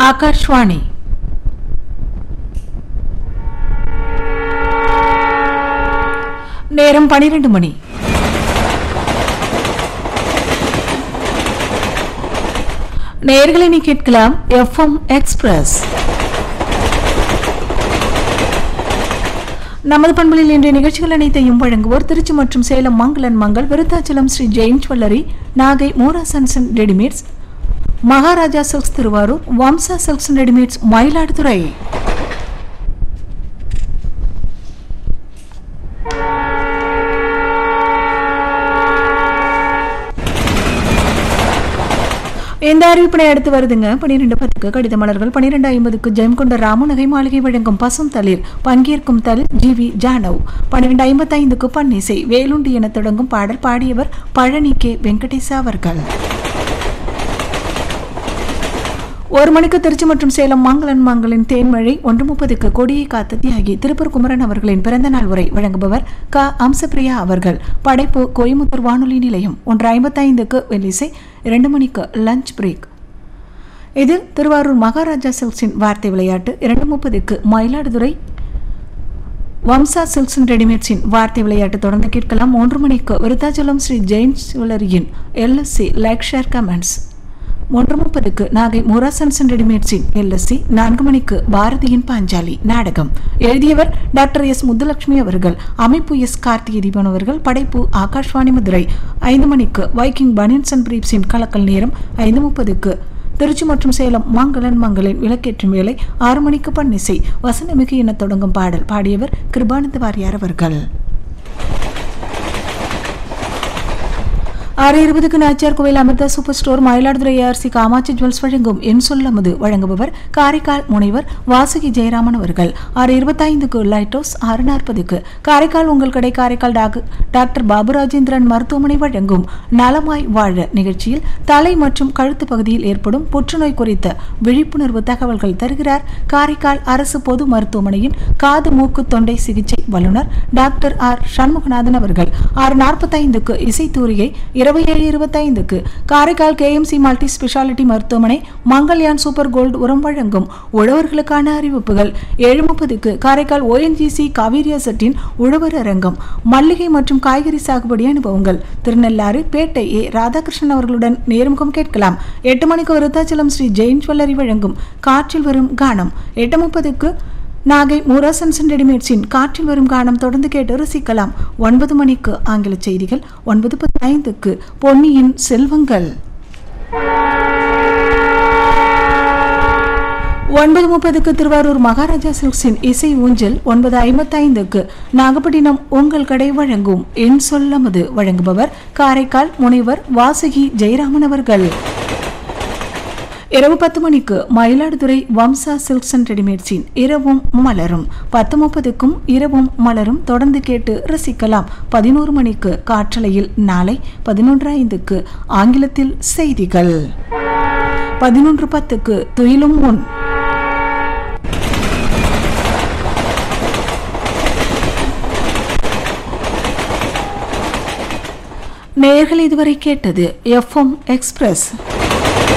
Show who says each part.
Speaker 1: ஆகாஷ்வாணி நேரம் பனிரெண்டு மணி நேர்களை நீ கேட்கலாம் எஃப்எம் எக்ஸ்பிரஸ் நமது பண்புகளில் இன்றைய நிகழ்ச்சிகள் அனைத்தையும் வழங்குவோர் திருச்சி மற்றும் சேலம் மங்களன் மங்கள் விருத்தாச்சலம் ஸ்ரீ ஜெயின் ஜுவல்லரி நாகை மோரா சன்சன் readymades Maharaja silks Thiruvarur Vamsa silks and readymades Mayiladuthurai இந்த அறிவிப்பினை அடுத்து வருதுங்க பனிரெண்டு பத்துக்கு கடித மலர்கள் பனிரெண்டு ஐம்பதுக்கு ஜெயம்கொண்ட ராமநகை மாளிகை வழங்கும் பசும் தளிர் பங்கேற்கும் தல் ஜி வி ஜானவ் பன்னிரெண்டு ஐம்பத்தைந்துக்கு பன்னிசை வேலுண்டி என தொடங்கும் பாடல் பாடியவர் பழனி கே வெங்கடேசா அவர்கள் ஒரு மணிக்கு திருச்சி மற்றும் சேலம் மாங்கலன் மாங்கலின் தேன்மழை ஒன்று முப்பதுக்கு கொடியை காத்த தியாகி திருப்பூர் குமரன் அவர்களின் பிறந்த நாள் உரை வழங்குபவர் க அம்சப்பிரியா அவர்கள் படைப்பு கோயமுத்தூர் வானொலி நிலையம் ஒன்று ஐம்பத்தைந்துக்கு வெள்ளிசை இரண்டு மணிக்கு லஞ்ச் பிரேக் இது திருவாரூர் மகாராஜா சில்க்ஸின் வார்த்தை விளையாட்டு இரண்டு முப்பதுக்கு மயிலாடுதுறை வம்சா சில்க்ஸ் அண்ட் ரெடிமேட்ஸின் வார்த்தை விளையாட்டு தொடர்ந்து கேட்கலாம் மூன்று மணிக்கு விருத்தாச்சலம் ஸ்ரீ ஜெயின் ஜுவல்லரியின் எல்எஸ்சி லைக் ஷேர் கமெண்ட்ஸ் மூன்று முப்பதுக்கு நாகை முராசன்ஸ் அண்ட் ரெடிமேட்ஸின் எல்எஸ்சி நான்கு மணிக்கு பாரதியின் பாஞ்சாலி நாடகம் எழுதியவர் டாக்டர் எஸ் முத்துலட்சுமி அவர்கள் அமைப்பு எஸ் கார்த்திகை தீபன் அவர்கள் படைப்பு ஆகாஷ்வாணி மதுரை ஐந்து மணிக்கு வைக்கிங் பனியன்ஸ் அண்ட் பிரீப்ஸின் கலக்கல் நேரம் ஐந்து முப்பதுக்கு திருச்சி மற்றும் சேலம் மங்களன் மங்களின் விளக்கேற்றும் வேலை ஆறு மணிக்கு பன்னிசை வசனமிகு என தொடங்கும் பாடல் பாடியவர் கிருபானந்த வாரியார் அவர்கள் ஆறு இருபதுக்கு Nachiyar Koil Amirtha super store Mayiladuthurai ARC Kamatchi jewels வழங்கும் என் சொல்லமுது வழங்குபவர் காரைக்கால் முனைவர் வாசுகி ஜெயராமன் அவர்கள் ஆறு இருபத்தைந்துக்கு லைட் ஹவுஸ் ஆறு நாற்பதுக்கு காரைக்கால் உங்கள் கடை காரைக்கால் டாக்- டாக்டர் பாபு ராஜேந்திரன் மருத்துவமனை வழங்கும் நலமாய் வாழ நிகழ்ச்சியில் தலை மற்றும் கழுத்து பகுதியில் ஏற்படும் புற்றுநோய் குறித்த விழிப்புணர்வு தகவல்கள் தருகிறார் காரைக்கால் அரசு பொது மருத்துவமனையின் காது மூக்கு தொண்டை சிகிச்சை வல்லுநர் டாக்டர் ஆர் சண்முகநாதன் அவர்கள் ஆறு நாற்பத்தைந்துக்கு இசைத்தூரிகை இருபது ஏழு இருபத்தைந்துக்கு காரைக்கால் கேஎம்சி மல்டி ஸ்பெஷாலிட்டி மருத்துவமனை மங்கள்யான் சூப்பர் கோல்டு உரம் வழங்கும் உழவர்களுக்கான அறிவிப்புகள் ஏழு முப்பதுக்கு காரைக்கால் ஓஎன்ஜிசி காவேரியா செட்டின் உழவர் அரங்கம் மல்லிகை மற்றும் காய்கறி சாகுபடி அனுபவங்கள் திருநெல்லாறு பேட்டை ஏ ராதாகிருஷ்ணன் அவர்களுடன் நேர்முகம் கேட்கலாம் எட்டு மணிக்கு விருத்தாச்சலம் ஸ்ரீ ஜெயின் ஜுவல்லரி வழங்கும் காற்றில் வரும் கானம் எட்டு முப்பதுக்கு நாகை மூராசன்சன் ரெடிமேட்ஸின் காற்றில் வரும் கானம் தொடர்ந்து கேட்டு ரசிக்கலாம் ஒன்பது மணிக்கு ஆங்கில செய்திகள் ஒன்பது பதினைந்துக்கு பொன்னியின் செல்வங்கள் ஒன்பது முப்பதுக்கு திருவாரூர் மகாராஜா சில்க்ஸின் இசை ஊஞ்சல் ஒன்பது ஐம்பத்தைந்துக்கு நாகப்பட்டினம் உங்கள் கடை வழங்கும் என் சொல்லமது வழங்குபவர் காரைக்கால் முனைவர் வாசுகி ஜெயராமன் அவர்கள் இரவு பத்து மணிக்கு மயிலாடுதுறை வம்சா சில்க்ஸ் அண்ட் ரெடிமேட்ஸின் இரவும் மலரும் பத்து முப்பதுக்கும் இரவும் மலரும் தொடர்ந்து கேட்டு ரசிக்கலாம் பதினோரு மணிக்கு காற்றலையில் நாளை பதினொன்று ஐந்துக்கு ஆங்கிலத்தில் செய்திகள் பதினொன்று பத்துக்கு துயிலும் முன் நேயர்கள் இதுவரை கேட்டது எஃப்எம் எக்ஸ்பிரஸ்